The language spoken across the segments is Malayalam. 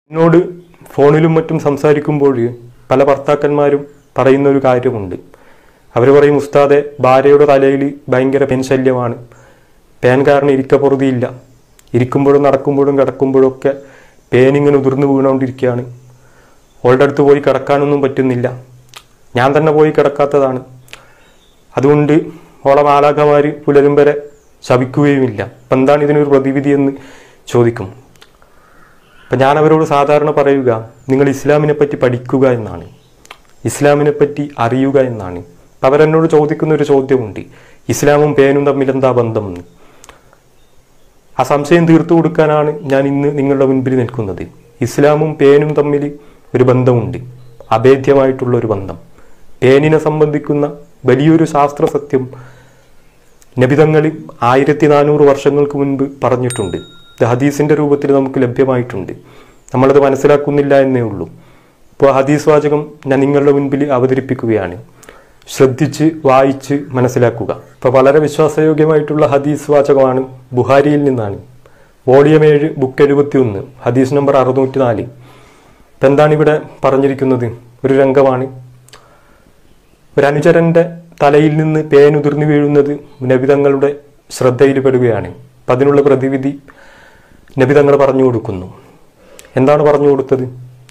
എന്നോട് ഫോണിലും മറ്റും സംസാരിക്കുമ്പോൾ പല ഭർത്താക്കന്മാരും പറയുന്ന ഒരു കാര്യമുണ്ട് അവർ പറയും ഉസ്താദെ ഭാര്യയുടെ തലയിൽ ഭയങ്കര പെൻ ശല്യമാണ് പേൻ കാരണം ഇരിക്കപ്പുറതിയില്ല ഇരിക്കുമ്പോഴും നടക്കുമ്പോഴും കിടക്കുമ്പോഴും ഒക്കെ പേൻ ഇങ്ങനെ ഉതിർന്നു വീണുകൊണ്ടിരിക്കുകയാണ് അവളുടെ അടുത്ത് പോയി കിടക്കാനൊന്നും പറ്റുന്നില്ല ഞാൻ തന്നെ പോയി കിടക്കാത്തതാണ് അതുകൊണ്ട് ഓളെ മാലാഖമാർ പുലരും വരെ ശപിക്കുകയുമില്ല അപ്പം എന്താണ് ഇതിനൊരു പ്രതിവിധി എന്ന് ചോദിക്കും അപ്പം ഞാൻ അവരോട് സാധാരണ പറയുക നിങ്ങൾ ഇസ്ലാമിനെ പറ്റി പഠിക്കുക എന്നാണ് ഇസ്ലാമിനെ പറ്റി അറിയുക എന്നാണ് അപ്പം അവരെന്നോട് ചോദിക്കുന്ന ഒരു ചോദ്യമുണ്ട് ഇസ്ലാമും പേനും തമ്മിൽ എന്താ ബന്ധം എന്ന് ആ സംശയം തീർത്തു കൊടുക്കാനാണ് ഞാൻ ഇന്ന് നിങ്ങളുടെ മുൻപിൽ നിൽക്കുന്നത് ഇസ്ലാമും പേനും തമ്മിൽ ഒരു ബന്ധമുണ്ട് അഭേദ്യമായിട്ടുള്ള ഒരു ബന്ധം പേനിനെ സംബന്ധിക്കുന്ന വലിയൊരു ശാസ്ത്ര സത്യം നബിതങ്ങൾ ആയിരത്തി നാനൂറ് വർഷങ്ങൾക്ക് മുൻപ് പറഞ്ഞിട്ടുണ്ട് ഇത് ഹദീസിന്റെ രൂപത്തിൽ നമുക്ക് ലഭ്യമായിട്ടുണ്ട് നമ്മളത് മനസ്സിലാക്കുന്നില്ല എന്നേ ഉള്ളൂ ഇപ്പോൾ ഹദീസ് വാചകം ഞാൻ നിങ്ങളുടെ മുൻപിൽ അവതരിപ്പിക്കുകയാണ് ശ്രദ്ധിച്ച് വായിച്ച് മനസ്സിലാക്കുക ഇപ്പോൾ വളരെ വിശ്വാസയോഗ്യമായിട്ടുള്ള ഹദീസ് വാചകമാണ് ബുഹാരിയിൽ നിന്നാണ് വോളിയം ഏഴ് ബുക്ക് എഴുപത്തി ഒന്ന് ഹദീസ് നമ്പർ അറുന്നൂറ്റി നാല് ഇപ്പം എന്താണ് ഇവിടെ പറഞ്ഞിരിക്കുന്നത് ഒരു രംഗമാണ് ഒരു അനുചരന്റെ തലയിൽ നിന്ന് പേനുതിർന്നു വീഴുന്നത് നബിതങ്ങളുടെ ശ്രദ്ധയിൽ പെടുകയാണ് അപ്പം അതിനുള്ള പ്രതിവിധി നബിതങ്ങൾ പറഞ്ഞു കൊടുക്കുന്നു എന്താണ് പറഞ്ഞു കൊടുത്തത്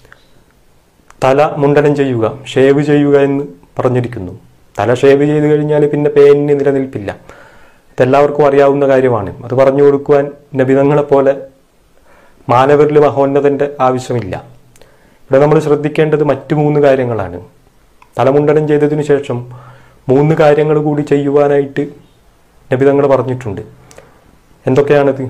തല മുണ്ടനം ചെയ്യുക ഷേവ് ചെയ്യുക എന്ന് പറഞ്ഞിരിക്കുന്നു തല ഷേവ് ചെയ്ത് കഴിഞ്ഞാൽ പിന്നെ പേനിന് നിലനിൽപ്പില്ല ഇതെല്ലാവർക്കും അറിയാവുന്ന കാര്യമാണ് അത് പറഞ്ഞു കൊടുക്കുവാൻ നബിതങ്ങളെ പോലെ മാനവരിൽ മഹോന്നതന്റെ ആവശ്യമില്ല ഇവിടെ നമ്മൾ ശ്രദ്ധിക്കേണ്ടത് മറ്റു മൂന്ന് കാര്യങ്ങളാണ് തലമുണ്ടനം ചെയ്തതിനു ശേഷം മൂന്ന് കാര്യങ്ങൾ കൂടി ചെയ്യുവാനായിട്ട് നബിതങ്ങൾ പറഞ്ഞിട്ടുണ്ട് എന്തൊക്കെയാണത്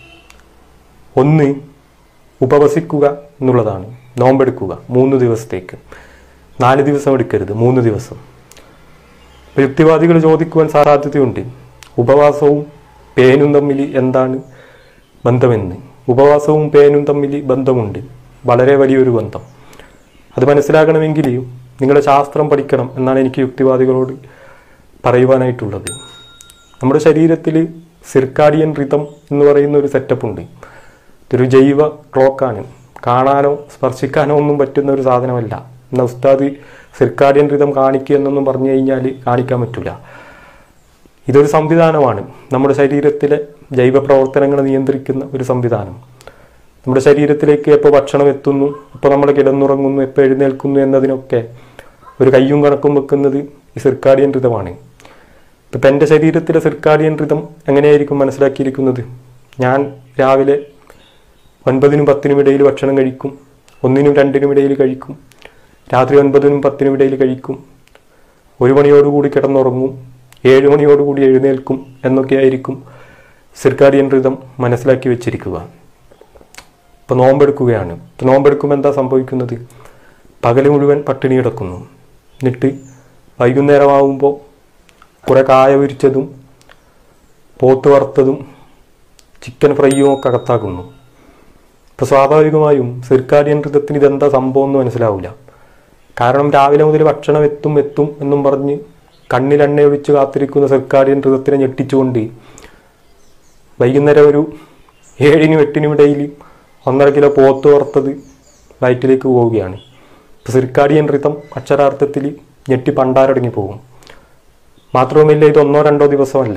ഒന്ന് ഉപവസിക്കുക എന്നുള്ളതാണ് നോമ്പെടുക്കുക മൂന്ന് ദിവസത്തേക്ക് നാല് ദിവസം എടുക്കരുത് മൂന്ന് ദിവസം ഇപ്പൊ യുക്തിവാദികൾ ചോദിക്കുവാൻ സാധ്യതയുണ്ട് ഉപവാസവും പേനും തമ്മിൽ എന്താണ് ബന്ധമെന്ന് ഉപവാസവും പേനും തമ്മിൽ ബന്ധമുണ്ട് വളരെ വലിയൊരു ബന്ധം അത് മനസ്സിലാക്കണമെങ്കിൽ നിങ്ങളുടെ ശാസ്ത്രം പഠിക്കണം എന്നാണ് എനിക്ക് യുക്തിവാദികളോട് പറയുവാനായിട്ടുള്ളത് നമ്മുടെ ശരീരത്തിൽ സിർക്കാഡിയൻ റിതം എന്ന് പറയുന്ന ഒരു സെറ്റപ്പ് ഉണ്ട് ഇതൊരു ജൈവ ക്ലോക്കാണ് കാണാനോ സ്പർശിക്കാനോ ഒന്നും പറ്റുന്ന ഒരു സാധനമല്ല എന്നാൽ ഉസ്താദ് സിർക്കാഡിയൻ റിതം കാണിക്കുക എന്നൊന്നും പറഞ്ഞു കഴിഞ്ഞാൽ കാണിക്കാൻ പറ്റില്ല ഇതൊരു സംവിധാനമാണ് നമ്മുടെ ശരീരത്തിലെ ജൈവ പ്രവർത്തനങ്ങളെ നിയന്ത്രിക്കുന്ന ഒരു സംവിധാനം നമ്മുടെ ശരീരത്തിലേക്ക് എപ്പോൾ ഭക്ഷണം എത്തുന്നു എപ്പോൾ നമ്മൾ കിടന്നുറങ്ങുന്നു എപ്പോൾ എഴുന്നേൽക്കുന്നു എന്നതിനൊക്കെ ഒരു കയ്യും കണക്കും വെക്കുന്നത് ഈ സിർക്കാഡിയൻ ഋതമാണ് ഇപ്പം എൻ്റെ ശരീരത്തിലെ സിർക്കാഡിയൻ ഋതം എങ്ങനെയായിരിക്കും മനസ്സിലാക്കിയിരിക്കുന്നത് ഞാൻ രാവിലെ ഒൻപതിനും പത്തിനും ഇടയിൽ ഭക്ഷണം കഴിക്കും ഒന്നിനും രണ്ടിനും ഇടയിൽ കഴിക്കും രാത്രി ഒൻപതിനും പത്തിനും ഇടയിൽ കഴിക്കും ഒരു മണിയോടുകൂടി കിടന്നുറങ്ങും ഏഴ് മണിയോടുകൂടി എഴുന്നേൽക്കും എന്നൊക്കെയായിരിക്കും സിർക്കാഡിയൻ ഋതം മനസ്സിലാക്കി വെച്ചിരിക്കുക ഇപ്പം നോമ്പെടുക്കുകയാണ് ഇപ്പം നോമ്പെടുക്കുമ്പോൾ എന്താ സംഭവിക്കുന്നത് പകൽ മുഴുവൻ പട്ടിണി കിടക്കുന്നു എന്നിട്ട് വൈകുന്നേരമാവുമ്പോൾ കുറെ കായ പൊരിച്ചതും പോത്ത് വറുത്തതും ചിക്കൻ ഫ്രൈയും ഒക്കെ അകത്താക്കുന്നു ഇപ്പോൾ സ്വാഭാവികമായും സിർക്കാഡിയൻ ഋതത്തിന് ഇതെന്താ സംഭവം എന്ന് മനസ്സിലാവില്ല കാരണം രാവിലെ മുതൽ ഭക്ഷണം എത്തും എത്തും എന്നും പറഞ്ഞ് കണ്ണിൽ എണ്ണ ഒഴിച്ച് കാത്തിരിക്കുന്ന സിർക്കാഡിയൻ ഋതത്തിനെ ഞെട്ടിച്ചുകൊണ്ട് വൈകുന്നേരം ഒരു ഏഴിനും എട്ടിനും ഇടയിൽ ഒന്നര കിലോ പോത്ത് വറുത്തത് വയറ്റിലേക്ക് പോവുകയാണ് ഇപ്പോൾ സിർക്കാഡിയൻ ഋതം അക്ഷരാർത്ഥത്തിൽ ഞെട്ടി പണ്ടാരടങ്ങി പോകും മാത്രവുമല്ല ഇത് ഒന്നോ രണ്ടോ ദിവസമല്ല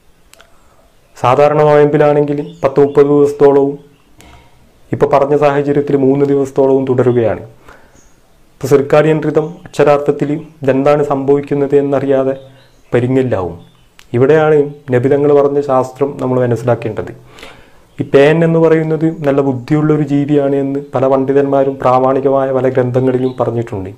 സാധാരണ നോയമ്പിലാണെങ്കിൽ പത്ത് മുപ്പത് ദിവസത്തോളവും ഇപ്പോൾ പറഞ്ഞ സാഹചര്യത്തിൽ മൂന്ന് ദിവസത്തോളവും തുടരുകയാണ് ഇപ്പോൾ സിർക്കാഡിയൻ ഋതം അക്ഷരാർത്ഥത്തിൽ ഇതെന്താണ് സംഭവിക്കുന്നത് എന്നറിയാതെ പരിങ്ങില്ലാവും ഇവിടെയാണ് നബിതങ്ങൾ പറഞ്ഞ ശാസ്ത്രം നമ്മൾ മനസ്സിലാക്കേണ്ടത് ഈ പേൻ എന്ന് പറയുന്നത് നല്ല ബുദ്ധിയുള്ള ഒരു ജീവിയാണ് എന്ന് പല പണ്ഡിതന്മാരും പ്രാമാണികമായ പല ഗ്രന്ഥങ്ങളിലും പറഞ്ഞിട്ടുണ്ട്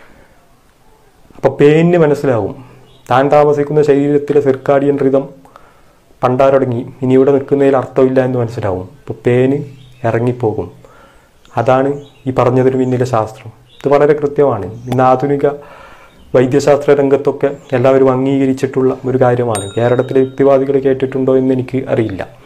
അപ്പോൾ പേനിന് മനസ്സിലാവും താൻ താമസിക്കുന്ന ശരീരത്തിലെ സിർക്കാഡിയൻ ഋതം പണ്ടാരടങ്ങി ഇനി ഇവിടെ നിൽക്കുന്നതിൽ അർത്ഥമില്ല എന്ന് മനസ്സിലാവും ഇപ്പോൾ പേന് ഇറങ്ങിപ്പോകും അതാണ് ഈ പറഞ്ഞതിന് പിന്നിലെ ശാസ്ത്രം ഇത് വളരെ കൃത്യമാണ് ഇന്ന് ആധുനിക വൈദ്യശാസ്ത്ര രംഗത്തൊക്കെ എല്ലാവരും അംഗീകരിച്ചിട്ടുള്ള ഒരു കാര്യമാണ് കേരളത്തിലെ യുക്തിവാദികൾ കേട്ടിട്ടുണ്ടോ എന്ന് എനിക്ക് അറിയില്ല